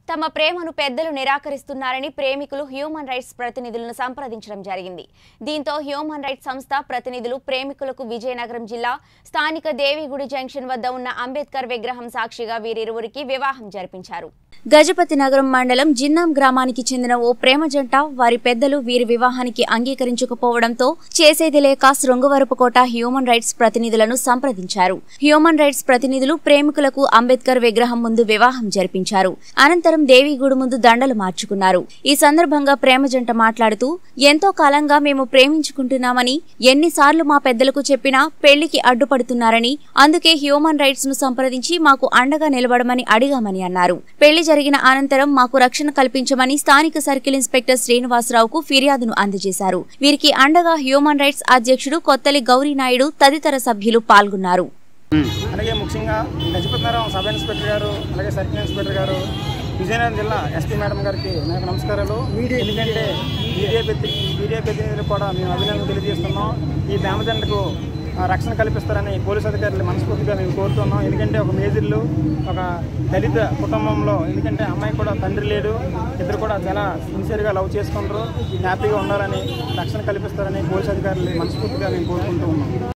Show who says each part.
Speaker 1: తమ ప్రేమను పెద్దలు నిరాకరిస్తున్నారని ప్రేమికులు హ్యూమన్ రైట్స్ ప్రతినిధులను సంప్రదించడం జరిగింది దీంతో హ్యూమన్ రైట్స్ సంస్థ ప్రతినిధులు ప్రేమికులకు విజయనగరం జిల్లా స్థానిక దేవిగుడి జంక్షన్ వద్ద ఉన్న అంబేద్కర్ విగ్రహం సాక్షిగా వీరిరువురికి వివాహం జరిపించారు గజపతి నగరం మండలం జిన్నాం గ్రామానికి చెందిన ఓ ప్రేమ జంట వారి పెద్దలు వీరి వివాహానికి అంగీకరించకపోవడంతో చేసేది లేక శృంగవరపుకోట హ్యూమన్ రైట్స్ ప్రతినిధులను సంప్రదించారు హ్యూమన్ రైట్స్ ప్రతినిధులు ప్రేమికులకు అంబేద్కర్ విగ్రహం ముందు వివాహం జరిపించారు అనంతరం దేవిగూడు ముందు దండలు మార్చుకున్నారు ఈ సందర్భంగా ప్రేమ జంట మాట్లాడుతూ ఎంతో కాలంగా మేము ప్రేమించుకుంటున్నామని ఎన్నిసార్లు మా పెద్దలకు చెప్పినా పెళ్లికి అడ్డుపడుతున్నారని అందుకే హ్యూమన్ రైట్స్ ను సంప్రదించి మాకు అండగా నిలబడమని అడిగామని అన్నారు పెళ్లి జరిగిన అనంతరం మాకు రక్షణ కల్పించమని స్థానిక సర్కిల్ ఇన్స్పెక్టర్ శ్రీనివాసరావుకు ఫిర్యాదును అందజేశారు వీరికి అండగా హ్యూమన్ రైట్స్ అధ్యక్షుడు కొత్తలి గౌరీనాయుడు తదితర సభ్యులు పాల్గొన్నారు
Speaker 2: అలాగే ముఖ్యంగా గజపతినగరం సబ్ ఇన్స్పెక్టర్ గారు అలాగే సర్కిల్ ఇన్స్పెక్టర్ గారు విజయనగరం జిల్లా ఎస్పీ మేడం గారికి నాకు నమస్కారాలు ఎందుకంటే మీడియా ప్రతి మీడియా ప్రతినిధులు కూడా మేము అభినందన తెలియజేస్తున్నాం ఈ దామదండకు రక్షణ కల్పిస్తారని పోలీసు అధికారులు మనస్ఫూర్తిగా మేము కోరుతున్నాం ఎందుకంటే ఒక మేజర్లు ఒక దళిత కుటుంబంలో ఎందుకంటే అమ్మాయి కూడా తండ్రి లేడు ఇద్దరు కూడా చాలా సిన్సియర్గా లవ్ చేసుకుంటారు హ్యాపీగా ఉండాలని రక్షణ కల్పిస్తారని పోలీసు అధికారులు మనస్ఫూర్తిగా మేము కోరుకుంటూ ఉన్నాం